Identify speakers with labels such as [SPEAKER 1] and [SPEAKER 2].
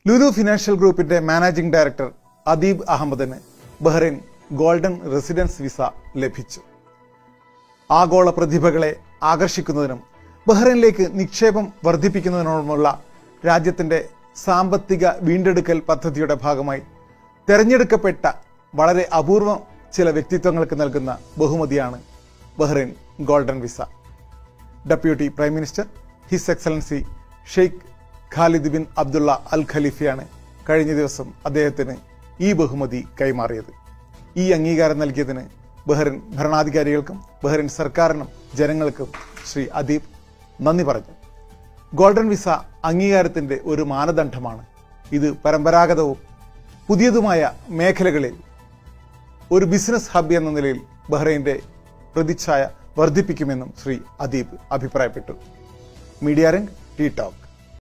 [SPEAKER 1] Lulu financial ഗ്രൂപ്പിന്റെ managing director Adeeb അഹമ്മദിന് Bahrain golden residence visa ലഭിച്ചു ആഗോള പ്രതിഭകളെ ആകർഷിക്കുന്നതിനും ബഹ്റൈനിലേക്ക് നിക്ഷേപം വർദ്ധിപ്പിക്കുന്നതിനുമുള്ള രാജ്യത്തിന്റെ സാമ്പത്തിക വീണ്ടെടുക്കൽ പദ്ധതിയുടെ ഭാഗമായി തെരഞ്ഞെടുക്കപ്പെട്ട വളരെ അപൂർവം ചില വ്യക്തിത്വങ്ങൾക്ക് നൽകുന്ന ബഹുമതിയാണ് Bahrain golden visa deputy prime minister his excellency Sheikh Khalid bin Abdullah Al ഖലീഫയാണ് കഴിഞ്ഞ ദിവസം അദ്ദേഹത്തിന് ഈ ബഹുമതി കൈമാറിയത് ഈ അംഗീകാരം നൽകിയതിന് ബഹ്റിൻ ഭരണാധികാരികൾക്കും ബഹ്റിൻ സർക്കാരിനും ജനങ്ങൾക്കും ശ്രീ അദീബ് നന്ദി പറഞ്ഞു ഗോൾഡൻ വിസ അംഗീകാരത്തിന്റെ ഒരു മാനദണ്ഡമാണ് ഇത് പരമ്പരാഗതവും പുതിയതുമായ മേഖലകളിൽ ഒരു ബിസിനസ് ഹബ് എന്ന നിലയിൽ ബഹ്റൈന്റെ പ്രതിച്ഛായ വർദ്ധിപ്പിക്കുമെന്നും ശ്രീ അദീബ് അഭിപ്രായപ്പെട്ടു മീഡിയ രംഗ് ടി ടോക്ക്